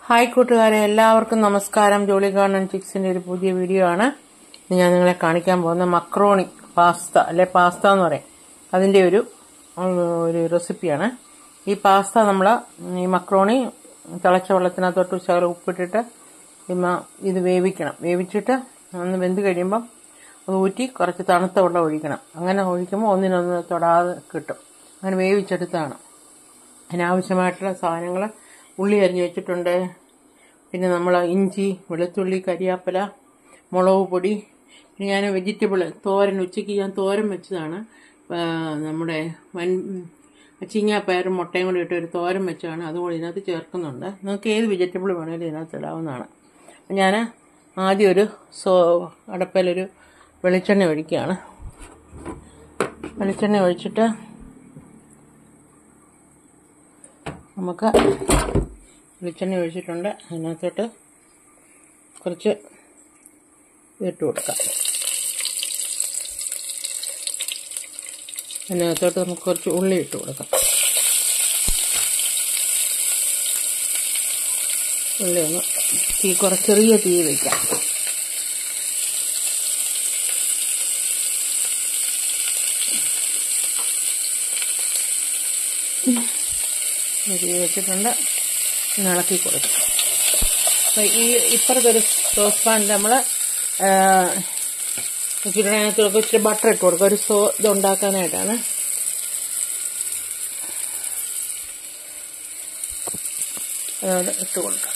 hi കൂട്ടുകാരെ എല്ലാവർക്കും നമസ്കാരം ജോളി ഗാർഡൻ ചിക്സിന്റെ ഒരു പുതിയ വീഡിയോ ആണ് ഇന്ന് ഞാൻ നിങ്ങളെ കാണിക്കാൻ പോകുന്ന മക്രോണി പാസ്ത അല്ലെ പാസ്ത എന്ന് പറയും അതിന്റെ ഒരു ഉം, ഒരു റെസിപ്പിയാണ് ഈ പാസ്ത നമ്മൾ ഈ മക്രോണി തിളച്ച വെള്ളത്തിനകത്തോട്ട് ശകലം ഉപ്പിട്ടിട്ട് ഇമ്മ ഇത് വേവിക്കണം വേവിച്ചിട്ട് ഒന്ന് വെന്ത് കഴിയുമ്പം അത് ഊറ്റി കുറച്ച് തണുത്ത വെള്ളം ഒഴിക്കണം അങ്ങനെ ഒഴിക്കുമ്പോൾ ഒന്നിനൊന്ന് തൊടാതെ കിട്ടും അങ്ങനെ വേവിച്ചെടുത്താണ് അതിനാവശ്യമായിട്ടുള്ള സാധനങ്ങൾ ഉള്ളി അരിഞ്ഞ് വെച്ചിട്ടുണ്ട് പിന്നെ നമ്മൾ ഇഞ്ചി വെളുത്തുള്ളി കരിയാപ്പില മുളക് പൊടി പിന്നെ ഞാൻ വെജിറ്റബിൾ തോരൻ ഉച്ചയ്ക്ക് ഞാൻ തോരൻ വെച്ചതാണ് ആ, നമ്മുടെ വൻ ചിങ്ങാപ്പയറും മുട്ടയും കൂടി ഇട്ട് ഒരു തോരൻ വെച്ചാണ് അതുകൂടി ഇതിനകത്ത് ചേർക്കുന്നുണ്ട് നിങ്ങൾക്ക് ഏത് വെജിറ്റബിൾ വേണമെങ്കിലും ഇതിനകത്ത് ഇടാവുന്നതാണ് അപ്പം ഞാൻ ആദ്യം ഒരു സോ അടപ്പയിലൊരു വെളിച്ചെണ്ണ ഒഴിക്കുകയാണ് വെളിച്ചെണ്ണ ഒഴിച്ചിട്ട് നമുക്ക് വെളിച്ചെണ്ണ ഒഴിച്ചിട്ടുണ്ട് അതിനകത്തോട്ട് കുറച്ച് ഇട്ട് കൊടുക്കാം അതിനകത്തോട്ട് നമുക്ക് കുറച്ച് ഉള്ളി ഇട്ട് കൊടുക്കാം ഉള്ളി ഒന്ന് തീ കുറച്ച് ചെറിയ തീ വയ്ക്കാം തീ വെച്ചിട്ടുണ്ട് ഒന്ന് ഇളക്കി കൊടുക്കും അപ്പോൾ ഈ ഇപ്പുറത്തൊരു സോസ് പാനിൽ നമ്മൾ അതിനകത്ത് ഇച്ചിരി ബട്ടർ ഇട്ട് കൊടുക്കുക ഒരു സോ ഇത് ഉണ്ടാക്കാനായിട്ടാണ് അതോടെ ഇട്ട് കൊടുക്കാം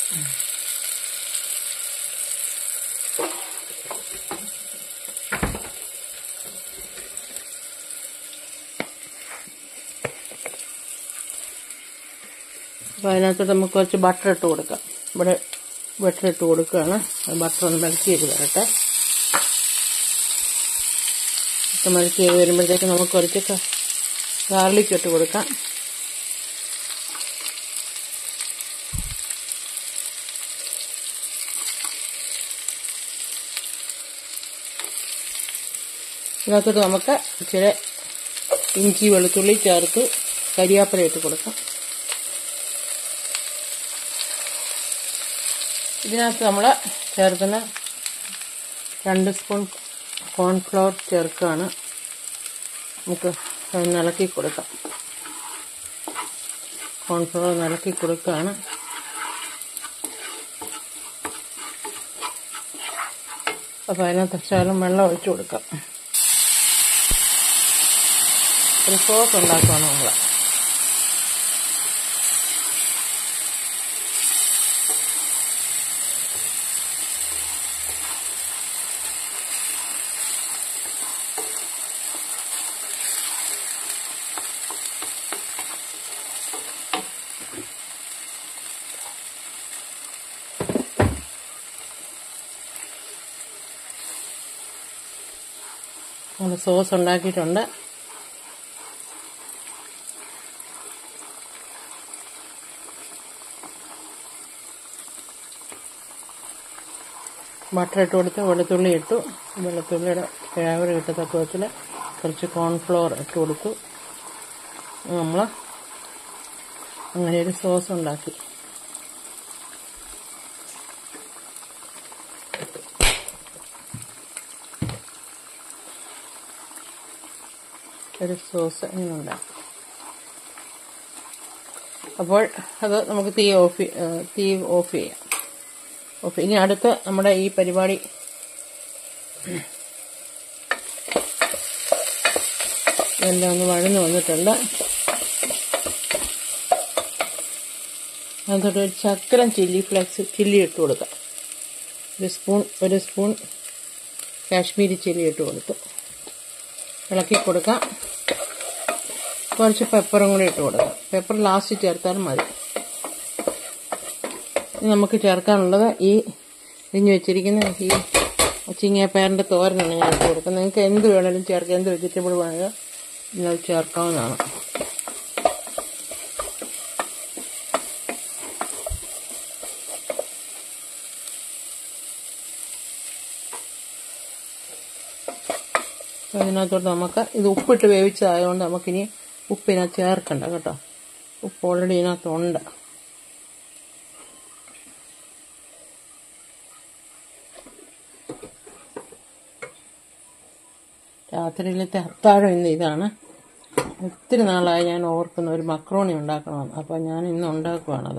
അപ്പോൾ അതിനകത്തോട്ട് നമുക്ക് കുറച്ച് ബട്ടർ ഇട്ട് കൊടുക്കാം ഇവിടെ ബട്ടർ ഇട്ട് കൊടുക്കുകയാണ് ബട്ടർ ഒന്ന് മെൽറ്റ് ചെയ്ത് വരട്ടെ ഒക്കെ മെൽറ്റ് ചെയ്ത് വരുമ്പോഴത്തേക്ക് നമുക്ക് കുറച്ച് ഗാർലിക് ഇട്ട് കൊടുക്കാം ഇതിനകത്തോട്ട് നമുക്ക് ഇച്ചിരി ഇഞ്ചി വെളുത്തുള്ളി ചേർത്ത് കരിയാപ്പില ഇട്ട് കൊടുക്കാം ഇതിനകത്ത് നമ്മൾ ചേർക്കുന്ന രണ്ട് സ്പൂൺ കോൺഫ്ലവർ ചേർക്കുകയാണ് നമുക്ക് ഒന്ന് ഇളക്കി കൊടുക്കാം കോൺഫ്ലവർ ഒന്ന് ഇളക്കി കൊടുക്കുകയാണ് അപ്പോൾ അതിനകത്ത് ശകലം വെള്ളം ഒഴിച്ചു കൊടുക്കാം ഒരു സോസ് ഉണ്ടാക്കുകയാണ് നമ്മൾ നമ്മൾ സോസ് ഉണ്ടാക്കിയിട്ടുണ്ട് ബട്ടർ ഇട്ട് കൊടുത്ത് വെളുത്തുള്ളി ഇട്ടു വെളുത്തുള്ളിയുടെ ഫ്ലേവർ കിട്ടത്തക്ക വിധത്തിൽ കുറച്ച് കോൺഫ്ലോർ ഇട്ട് കൊടുത്തു നമ്മൾ അങ്ങനെ ഒരു സോസ് ഉണ്ടാക്കി ഒരു സോസ് ഇങ്ങനെ ഉണ്ടാക്കി അപ്പോൾ അത് നമുക്ക് തീ ഓഫ് ചെയ്യ- ഏഹ് തീ ഓഫ് ചെയ്യാം ഓഫ് ഇനി അടുത്ത നമ്മുടെ ഈ പരിപാടി എല്ലാം ഒന്ന് വഴന്നു വന്നിട്ടുണ്ട് അതിനകത്തോട്ട് ഒരു ചക്കരം ചില്ലി ഫ്ലേക്സ് ചില്ലി ഇട്ട് കൊടുക്കാം ഒരു സ്പൂൺ ഒരു സ്പൂൺ കാശ്മീരി ചില്ലി ഇട്ട് കൊടുത്തു ഇളക്കി കൊടുക്കാം കുറച്ച് പെപ്പറും കൂടി ഇട്ട് കൊടുക്കാം പെപ്പർ ലാസ്റ്റ് ചേർത്താലും മതി ഇനി നമുക്ക് ചേർക്കാനുള്ളത് ഈ ഇരിഞ്ഞു വെച്ചിരിക്കുന്ന ഈ ചിങ്ങിയപ്പയറിൻ്റെ തോരനാണ് ഞാൻ ഇട്ട് കൊടുക്കുന്നത് നിങ്ങൾക്ക് എന്ത് വേണേലും ചേർക്കാം എന്ത് വെജിറ്റബിൾ വേണമെങ്കിലും ഇതിനകത്ത് ചേർക്കാവുന്നതാണ് അതിനകത്തോട്ട് നമുക്ക് ഇത് ഉപ്പിട്ട് വേവിച്ചതായതുകൊണ്ട് നമുക്കിനി ഉപ്പിനകത്ത് ചേർക്കണ്ട കേട്ടോ ഉപ്പ് ഓൾറെഡി ഇതിനകത്തുണ്ട് രാത്രിയിലത്തെ അത്താഴം ഇന്ന് ഇതാണ് ഒത്തിരി നാളായി ഞാൻ ഓർക്കുന്ന ഒരു മക്രോണി ഉണ്ടാക്കണമെന്ന് അപ്പോൾ ഞാൻ ഇന്ന് ഉണ്ടാക്കുവാണത്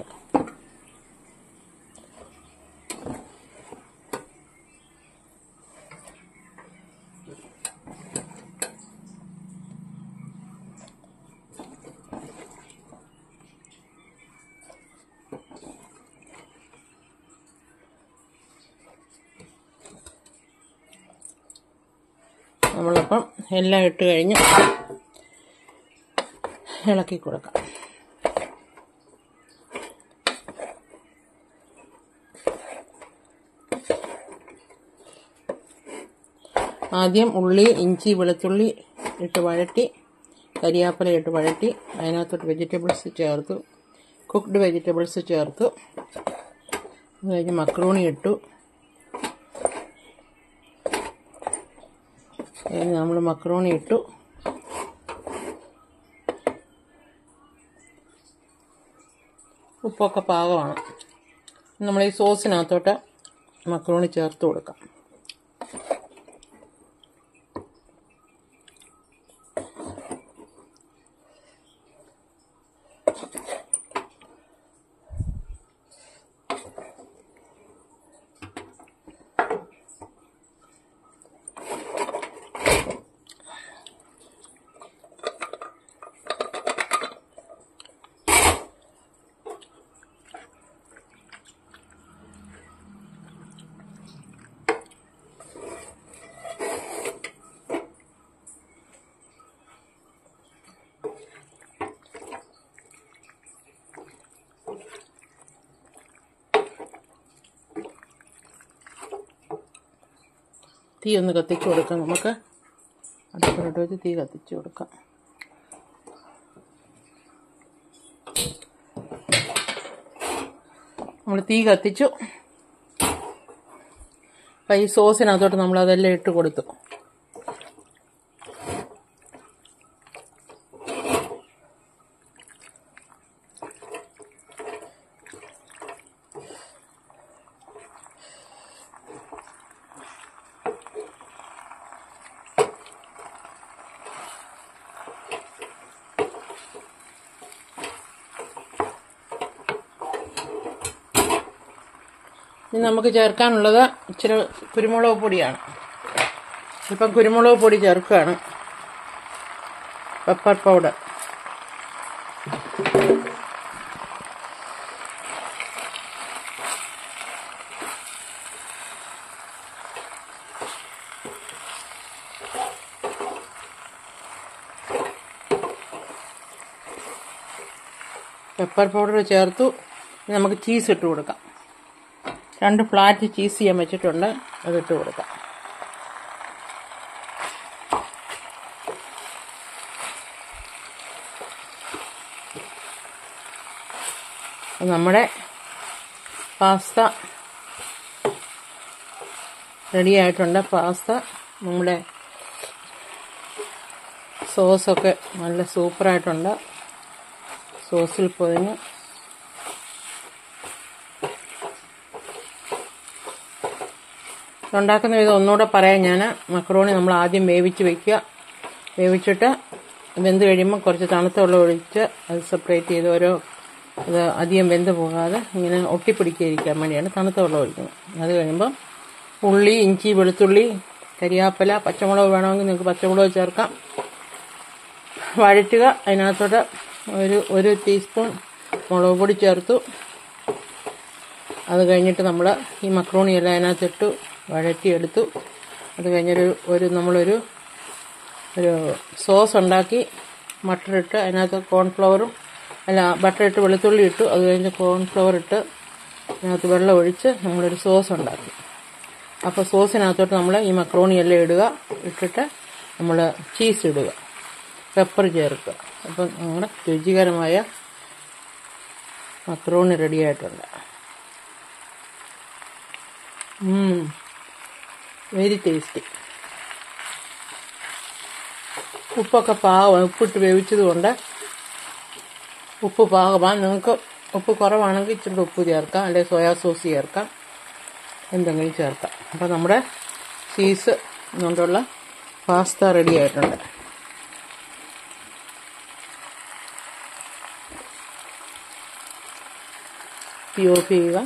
നമ്മളപ്പം എല്ലാം ഇട്ട് കഴിഞ്ഞ് ഇളക്കി കൊടുക്കാം ആദ്യം ഉള്ളി ഇഞ്ചി വെളുത്തുള്ളി ഇട്ട് വഴറ്റി കരിയാപ്പല ഇട്ട് വഴറ്റി അതിനകത്തോട്ട് വെജിറ്റബിൾസ് ചേർത്തു കുക്ക്ഡ് വെജിറ്റബിൾസ് ചേർത്തു അത് കഴിഞ്ഞ് മക്രൂണി ഇട്ടു അതിന് നമ്മൾ മക്രോണി ഇട്ടു ഉപ്പൊക്കെ പാകമാണ് നമ്മൾ ഈ സോസിനകത്തോട്ട് മക്രോണി ചേർത്ത് കൊടുക്കാം തീ ഒന്ന് കത്തിച്ച് കൊടുക്കാം നമുക്ക് അടുപ്പിലോട്ട് വെച്ച് തീ കത്തിച്ച് കൊടുക്കാം നമ്മൾ തീ കത്തിച്ചു അപ്പം ഈ സോസിനകത്തോട്ട് നമ്മൾ അതെല്ലാം ഇട്ട് കൊടുത്തു ഇനി നമുക്ക് ചേർക്കാനുള്ളത് ഇച്ചിരി കുരുമുളക് പൊടിയാണ് ഇപ്പം കുരുമുളക് പൊടി ചേർക്കുകയാണ് പെപ്പർ പൗഡർ പെപ്പർ പൗഡർ ചേർത്തു ഇനി നമുക്ക് ചീസ് ഇട്ട് കൊടുക്കാം രണ്ട് ഫ്ലാറ്റ് ചീസ് ചെയ്യാൻ വെച്ചിട്ടുണ്ട് അതിട്ട് കൊടുക്കാം നമ്മുടെ പാസ്ത റെഡി ആയിട്ടുണ്ട് പാസ്ത നമ്മുടെ സോസൊക്കെ നല്ല സൂപ്പറായിട്ടുണ്ട് സോസിൽ പൊതിഞ്ഞ് ഉണ്ടാക്കുന്ന വിധം ഒന്നുകൂടെ പറയാം ഞാൻ മക്രോണി നമ്മൾ ആദ്യം വേവിച്ച് വെക്കുക വേവിച്ചിട്ട് വെന്ത് കഴിയുമ്പോൾ കുറച്ച് തണുത്ത വെള്ളം ഒഴിച്ച് അത് സെപ്പറേറ്റ് ചെയ്ത് ഓരോ അത് അധികം വെന്ത് പോകാതെ ഇങ്ങനെ ഒട്ടിപ്പിടിക്കാതിരിക്കാൻ വേണ്ടിയാണ് തണുത്ത വെള്ളം ഒഴിക്കുന്നത് അത് കഴിയുമ്പം ഉള്ളി ഇഞ്ചി വെളുത്തുള്ളി കരിയാപ്പല പച്ചമുളക് വേണമെങ്കിൽ നിങ്ങൾക്ക് പച്ചമുളക് ചേർക്കാം വഴറ്റുക അതിനകത്തോട്ട് ഒരു ഒരു ടീസ്പൂൺ മുളക് പൊടി ചേർത്തു അത് കഴിഞ്ഞിട്ട് നമ്മൾ ഈ മക്രോണി എല്ലാം അതിനകത്തിട്ടു വഴറ്റിയെടുത്തു അത് കഴിഞ്ഞൊരു ഒരു നമ്മളൊരു ഒരു സോസ് ഉണ്ടാക്കി മട്ടറിട്ട് അതിനകത്ത് കോൺഫ്ലവറും അല്ല ബട്ടർ ഇട്ട് വെളുത്തുള്ളി ഇട്ടു അത് കഴിഞ്ഞ് കോൺഫ്ലവർ ഇട്ട് അതിനകത്ത് വെള്ളം ഒഴിച്ച് നമ്മളൊരു സോസ് ഉണ്ടാക്കി അപ്പോൾ സോസിനകത്തോട്ട് നമ്മൾ ഈ മക്രോണി എല്ലാം ഇടുക ഇട്ടിട്ട് നമ്മൾ ചീസ് ഇടുക പെപ്പർ ചേർക്കുക അപ്പം നമ്മുടെ രുചികരമായ മക്രോണി റെഡി ആയിട്ടുണ്ട് വെരി ടേസ്റ്റി ഉപ്പൊക്കെ പാകമാണ് ഉപ്പിട്ട് വേവിച്ചത് കൊണ്ട് ഉപ്പ് പാകമാണ് നിങ്ങൾക്ക് ഉപ്പ് കുറവാണെങ്കിൽ ഇച്ചിരി ഉപ്പ് ചേർക്കാം അല്ലെങ്കിൽ സോയാ സോസ് ചേർക്കാം എന്തെങ്കിലും ചേർക്കാം അപ്പോൾ നമ്മുടെ ചീസ് കൊണ്ടുള്ള പാസ്ത റെഡി ആയിട്ടുണ്ട് തീ ഓഫ് ചെയ്യുക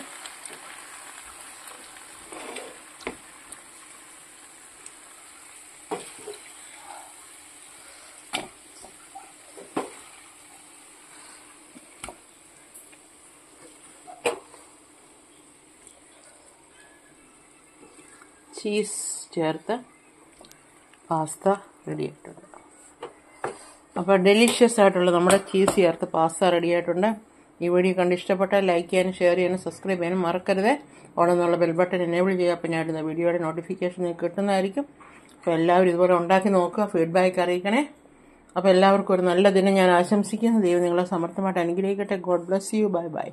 ചീസ് ചേർത്ത് പാസ്ത റെഡി ആയിട്ടുണ്ട് അപ്പോൾ ഡെലിഷ്യസ് ആയിട്ടുള്ള നമ്മുടെ ചീസ് ചേർത്ത് പാസ്ത റെഡി ആയിട്ടുണ്ട് ഈ വീഡിയോ കണ്ട് ഇഷ്ടപ്പെട്ടാൽ ലൈക്ക് ചെയ്യാനും ഷെയർ ചെയ്യാനും സബ്സ്ക്രൈബ് ചെയ്യാനും മറക്കരുത് അവിടെ നിന്നുള്ള ബെൽ ബട്ടൺ എനേബിൾ ചെയ്യുക അപ്പോൾ ഞാൻ ഇടുന്ന വീഡിയോയുടെ നോട്ടിഫിക്കേഷൻ നിങ്ങൾക്ക് കിട്ടുന്നതായിരിക്കും അപ്പോൾ എല്ലാവരും ഇതുപോലെ ഉണ്ടാക്കി നോക്കുക ഫീഡ്ബാക്ക് അറിയിക്കണേ അപ്പോൾ എല്ലാവർക്കും ഒരു നല്ല ദിനം ഞാൻ ആശംസിക്കുന്നു ദൈവം നിങ്ങളെ സമർത്ഥമായിട്ട് അനുഗ്രഹിക്കട്ടെ God bless you bye by